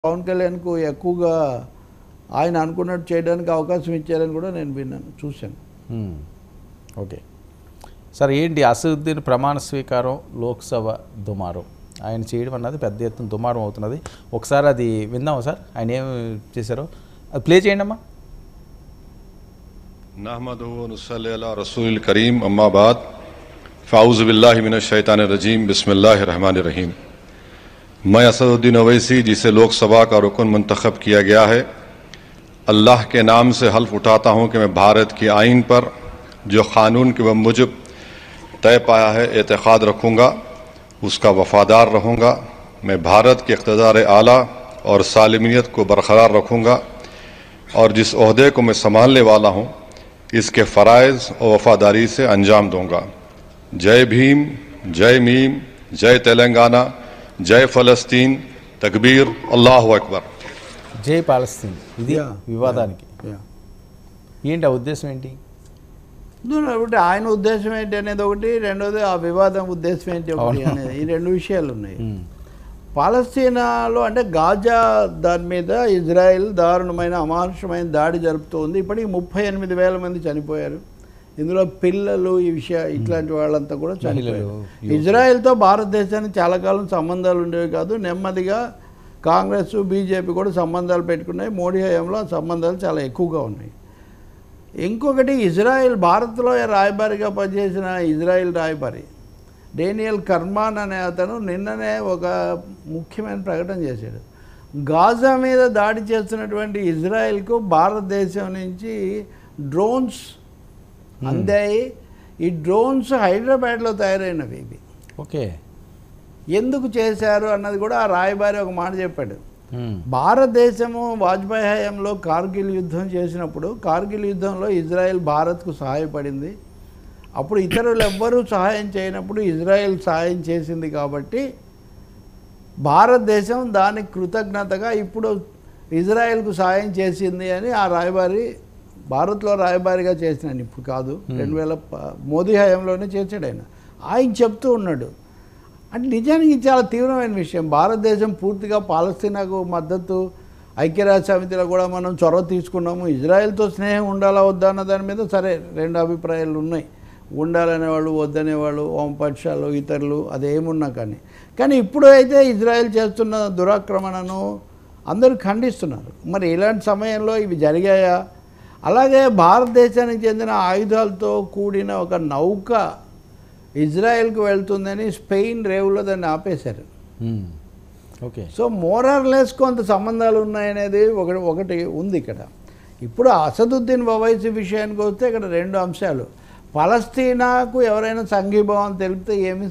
పవన్ కళ్యాణ్కు ఎక్కువగా ఆయన అనుకున్నట్టు చేయడానికి అవకాశం ఇచ్చారని కూడా నేను విన్నాను చూశాను మ్మ్. ఓకే సార్ ఏంటి అసదుద్దీన్ ప్రమాణ స్వీకారం లోక్సభ దుమారం ఆయన చేయడం అన్నది పెద్ద ఎత్తున దుమారం అవుతున్నది ఒకసారి అది విందామా సార్ ఆయన ఏం చేశారో అది ప్లే చేయండి అమ్మా नहमदल रसूल करीम अम्माबाद फ़ाउज़बिल्लिमिनशैतानरजीम बसमीम मैं असदुद्दीन अवैसी जिसे लोकसभा का रुकन मंतखब किया गया है अल्लाह के नाम से हल्फ उठाता हूँ कि मैं भारत की आइन पर जो क़ानून के मुजब तय पाया है एतक़ाद रखूँगा उसका वफ़ादार रहूँगा मैं भारत के इकतदार आला और सालमियत को बरकरार रखूँगा और जिस अहदे को मैं संभालने वाला हूँ इसके फ़रज़ और वफ़ादारी से अंजाम दूंगा जय भीम जय मीम जय तेलंगाना जय फ़लस्तीन तकबीर अल्लाह अकबर జై పాలస్తీన్ ఇది Yeah. వివాదానికి Yeah. ఏంటి ఆ ఉద్దేశం ఏంటి ఇందులో ఒకటి ఆయన ఉద్దేశం ఏంటి అనేది ఒకటి రెండోది ఆ వివాదం ఉద్దేశం ఏంటి ఒకటి అనేది ఈ రెండు విషయాలు ఉన్నాయి మ్మ్. పాలస్తీనాలో అంటే గాజా దాని మీద ఇజ్రాయెల్ దారుణమైన అమానుషమైన దాడి జరుపుతోంది ఇప్పటికి ముప్పై ఎనిమిది వేల మంది చనిపోయారు ఇందులో పిల్లలు ఈ విషయ ఇట్లాంటి వాళ్ళంతా కూడా చనిపోయారు మహిళలు, యువకులు. ఇజ్రాయెల్తో భారతదేశానికి చాలా కాలం సంబంధాలు ఉండేవి కాదు నెమ్మదిగా కాంగ్రెస్ బీజేపీ కూడా సంబంధాలు పెట్టుకున్నాయి మోడీ హయాంలో ఆ సంబంధాలు చాలా ఎక్కువగా ఉన్నాయి ఇంకొకటి ఇజ్రాయెల్ భారత్లో రాయబారిగా పనిచేసిన ఇజ్రాయెల్ రాయబారి డేనియల్ కర్మాన్ అనే అతను నిన్ననే ఒక ముఖ్యమైన ప్రకటన చేశాడు గాజా మీద దాడి చేస్తున్నటువంటి ఇజ్రాయెల్కు భారతదేశం నుంచి డ్రోన్స్ అందాయి ఈ డ్రోన్స్ హైదరాబాద్లో తయారైనవి ఇవి ఓకే ఎందుకు చేశారు అన్నది కూడా ఆ రాయబారి ఒక మాట చెప్పాడు మ్మ్. భారతదేశము వాజ్పేయి హయాంలో కార్గిల్ యుద్ధం చేసినప్పుడు కార్గిల్ యుద్ధంలో ఇజ్రాయెల్ భారత్కు సహాయపడింది అప్పుడు ఇతరులు ఎవ్వరూ సహాయం చేయనప్పుడు ఇజ్రాయెల్ సహాయం చేసింది కాబట్టి భారతదేశం దానికి కృతజ్ఞతగా ఇప్పుడు ఇజ్రాయెల్కు సహాయం చేసింది అని ఆ రాయబారి భారత్లో రాయబారిగా చేసినాను ఇప్పుడు కాదు రెండు వేల ప- మోదీ హయాంలోనే చేశాడు ఆయన ఆయన చెప్తూ ఉన్నాడు అంటే నిజానికి ఇది చాలా తీవ్రమైన విషయం భారతదేశం పూర్తిగా పాలస్తీనాకు మద్దతు ఐక్యరాజ్య సమితిలో కూడా మనం చొరవ తీసుకున్నాము ఇజ్రాయెల్తో స్నేహం ఉండాలా వద్దా అన్న దాని మీద సరే రెండు అభిప్రాయాలు ఉన్నాయి ఉండాలనేవాళ్ళు వద్దనేవాళ్ళు ఓంపక్షాలు ఇతరులు అదేమున్నా కానీ కానీ ఇప్పుడు అయితే ఇజ్రాయెల్ చేస్తున్న దురాక్రమణను అందరూ ఖండిస్తున్నారు మరి ఇలాంటి సమయంలో ఇవి జరిగాయా అలాగే భారతదేశానికి చెందిన ఆయుధాలతో కూడిన ఒక నౌక ఇజ్రాయెల్కి వెళ్తుందని స్పెయిన్ రేవులో దాన్ని ఆపేశారు మ్మ్. ఓకే సో మోరార్లెస్ కొంత సంబంధాలు ఉన్నాయనేది ఒకటి ఒకటి ఉంది ఇక్కడ ఇప్పుడు అసదుద్దీన్ ఓవైసీ విషయానికి వస్తే ఇక్కడ రెండు అంశాలు పలస్తీనాకు ఎవరైనా సంఘీభావం తెలిపితే ఏమి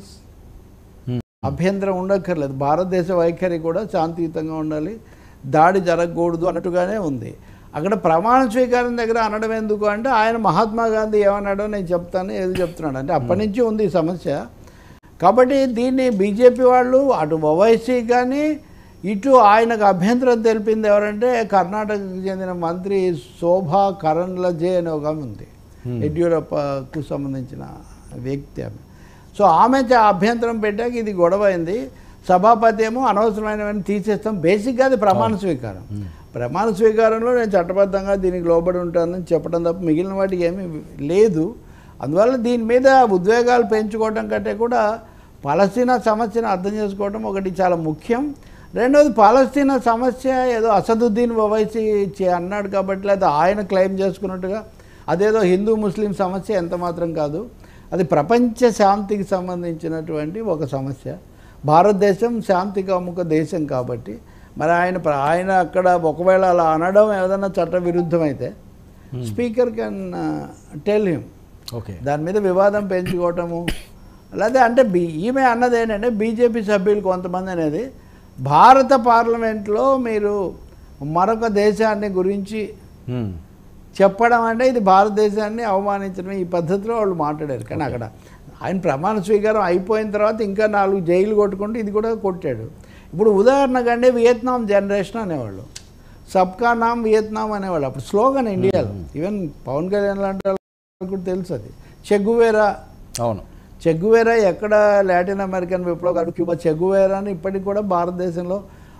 మ్మ్. అభ్యంతరం ఉండక్కర్లేదు భారతదేశ వైఖరి కూడా శాంతియుతంగా ఉండాలి దాడి జరగకూడదు అన్నట్టుగానే ఉంది అక్కడ ప్రమాణ స్వీకారం దగ్గర అనడం ఎందుకు అంటే ఆయన మహాత్మా గాంధీ ఏమన్నాడో నేను చెప్తాను ఏది చెప్తున్నాడు అంటే అప్పటి నుంచి ఉంది ఈ సమస్య కాబట్టి దీన్ని బీజేపీ వాళ్ళు అటు ఓవైసీ కానీ ఇటు ఆయనకు అభ్యంతరం తెలిపింది ఎవరంటే కర్ణాటకకు చెందిన మంత్రి శోభా కరణ్లజే అనే ఒక ఆమె ఉంది యడ్యూరప్పకు సంబంధించిన వ్యక్తి ఆమె సో ఆమె చ- అభ్యంతరం పెట్టాక ఇది గొడవ అయింది సభాపతి ఏమో అనవసరమైనవన్నీ తీసేస్తాం బేసిక్గా అది ప్రమాణ స్వీకారం ప్రమాణ స్వీకారంలో నేను చట్టబద్ధంగా దీనికి లోబడి ఉంటానని చెప్పడం తప్ప మిగిలిన వాటికి ఏమీ లేదు అందువల్ల దీని మీద ఉద్వేగాలు పెంచుకోవడం కంటే కూడా పాలస్తీనా సమస్యను అర్థం చేసుకోవడం ఒకటి చాలా ముఖ్యం రెండవది పాలస్తీనా సమస్య ఏదో అసదుద్దీన్ ఓవైసీ చే- అన్నాడు కాబట్టి లేదా ఆయన క్లెయిమ్ చేసుకున్నట్టుగా అదేదో హిందూ ముస్లిం సమస్య ఎంత మాత్రం కాదు అది ప్రపంచ శాంతికి సంబంధించినటువంటి ఒక సమస్య భారతదేశం శాంతి కాముక దేశం కాబట్టి మరి ఆయన ప్ర- ఆయన అక్కడ ఒకవేళ అలా అనడం ఏదైనా చట్ట విరుద్ధమైతే speaker can tell him okay దాని మీద వివాదం పెంచుకోవటము లేదా అంటే బీ ఈమె అన్నది ఏంటంటే బీజేపీ సభ్యులు కొంతమంది అనేది భారత పార్లమెంట్లో మీరు మరొక దేశాన్ని గురించి మ్మ్. చెప్పడం అంటే ఇది భారతదేశాన్ని అవమానించడం ఈ పద్ధతిలో వాళ్ళు మాట్లాడారు కానీ అక్కడ ఆయన ప్రమాణ స్వీకారం అయిపోయిన తర్వాత ఇంకా నాలుగు జైలు కొట్టుకుంటూ ఇది కూడా కొట్టాడు ఇప్పుడు ఉదాహరణకంటే వియత్నాం జనరేషన్ అనేవాళ్ళు సబ్కా నామ్ వియత్నాం అనేవాళ్ళు అప్పుడు స్లోగన్ ఇండియాలో ఈవెన్ పవన్ కళ్యాణ్ లాంటి వాళ్ళకి కూడా తెలుసు అది చెగువేరా అవును చెగువేరా ఎక్కడ లాటిన్ అమెరికన్ విప్లవకారుడు క్యూబా చెగువేరా అని ఇప్పటికి కూడా భారతదేశంలో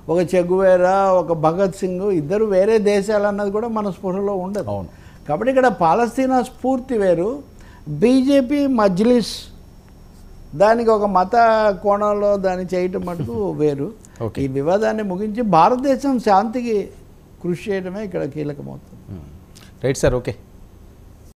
ఒక చెగువేరా ఒక భగత్ సింగ్ ఇద్దరు వేరే దేశాలు అన్నది కూడా మన స్పృహలో ఉండదు అవును కాబట్టి ఇక్కడ పాలస్తీనా స్ఫూర్తి వేరు బీజేపీ మజ్లిస్ దానికి ఒక మత కోణంలో దాన్ని చేయటం మటుకు వేరు Okay. ఈ వివాదాన్ని ముగించి భారతదేశం శాంతికి కృషి చేయడమే ఇక్కడ కీలకమవుతుంది రైట్ సార్ ఓకే